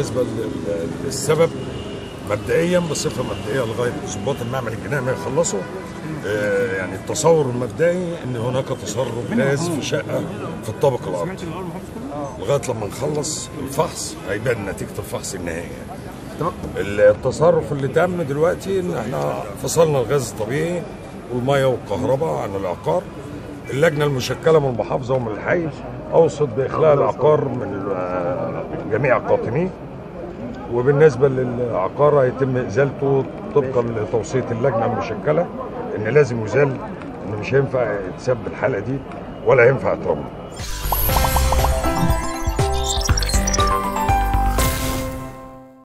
بالنسبه لل- للسبب مبدئيا بصفه مبدئيه لغايه ضباط المعمل الجنائي ما يخلصوا آه، يعني التصور المبدئي ان هناك تسرب غاز في شقه في الطابق الارضي لغايه لما نخلص الفحص هيبان نتيجه الفحص النهائي يعني. التصرف اللي تم دلوقتي ان احنا فصلنا الغاز الطبيعي والميه والكهرباء عن العقار اللجنه المشكله من المحافظه ومن الحي اوصت باخلاء العقار من آه، جميع القاطنين وبالنسبه للعقار هيتم ازالته طبقا لتوصيه اللجنه المشكله ان لازم يزال ان مش هينفع يتساب بالحاله دي ولا ينفع يترمم